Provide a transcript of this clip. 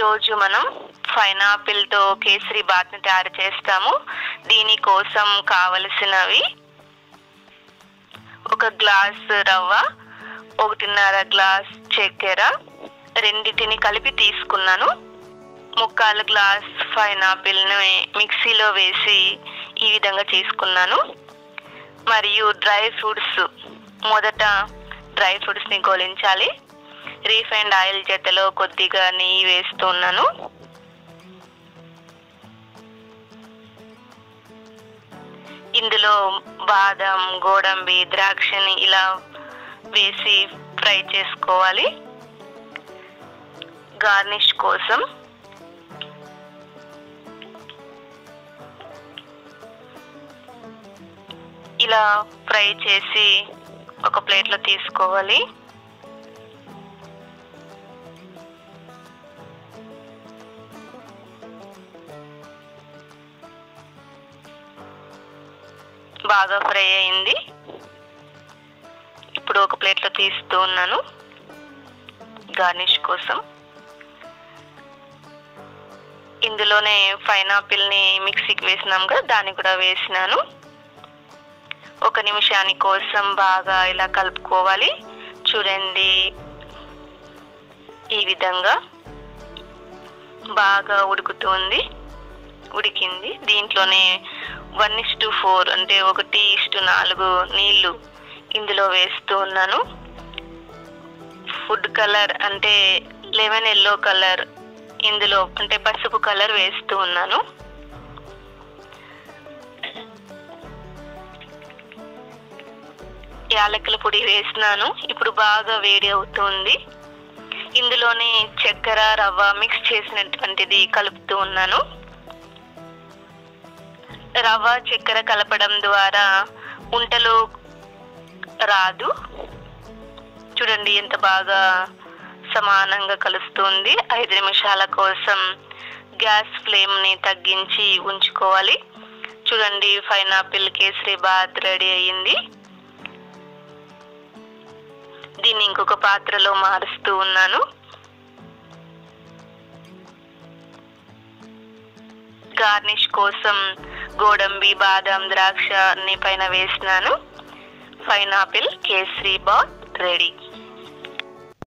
ఈరోజు మనం పైనాపిల్తో కేసరి బాత్ని తయారు చేస్తాము దీనికోసం కావలసినవి ఒక గ్లాస్ రవ్వ ఒకటిన్నర గ్లాస్ చక్కెర రెండింటిని కలిపి తీసుకున్నాను ముక్కాలు గ్లాస్ పైనాపిల్ని మిక్సీలో వేసి ఈ విధంగా చేసుకున్నాను మరియు డ్రై ఫ్రూట్స్ మొదట డ్రై ఫ్రూట్స్ని గోలించాలి రీఫైండ్ ఆయిల్ జతలో కొద్దిగా నెయ్యి వేస్తున్నాను ఇందులో బాదం గోడంబి ద్రాక్షని ఇలా వేసి ఫ్రై చేసుకోవాలి గార్నిష్ కోసం ఇలా ఫ్రై చేసి ఒక ప్లేట్లో తీసుకోవాలి బాగా ఫ్రై అయింది ఇప్పుడు ఒక ప్లేట్లో తీస్తూ ఉన్నాను గార్నిష్ కోసం ఇందులోనే పైనాపిల్ని మిక్సీకి వేసినాం కదా దాన్ని కూడా వేసినాను ఒక నిమిషాని కోసం బాగా ఇలా కలుపుకోవాలి చూడండి ఈ విధంగా బాగా ఉడుకుతుంది ఉడికింది దీంట్లోనే వన్ ఇస్టు ఫోర్ అంటే ఒకటి ఇస్టు నాలుగు నీళ్లు ఇందులో వేస్తూ ఉన్నాను ఫుడ్ కలర్ అంటే లెమన్ ఎల్లో కలర్ ఇందులో అంటే పసుపు కలర్ వేస్తూ ఉన్నాను యాలకుల పొడి వేసినాను ఇప్పుడు బాగా వేడి అవుతుంది ఇందులోనే చక్కెర రవ్వ మిక్స్ చేసినటువంటిది కలుపుతూ ఉన్నాను రవ్వ చక్కెర కలపడం ద్వారా ఉంటలు రాదు చూడండి ఎంత బాగా సమానంగా కలుస్తుంది ఐదు నిమిషాల కోసం గ్యాస్ ఫ్లేమ్ని తగ్గించి ఉంచుకోవాలి చూడండి పైనాపిల్ కేసరి బాత్ రెడీ అయ్యింది దీన్ని ఇంకొక పాత్రలో మారుస్తూ ఉన్నాను గార్నిష్ కోసం గోడంబి బాదం ద్రాక్ష అన్ని పైన వేసినాను పైనాపిల్ కేసరి బాత్ రెడీ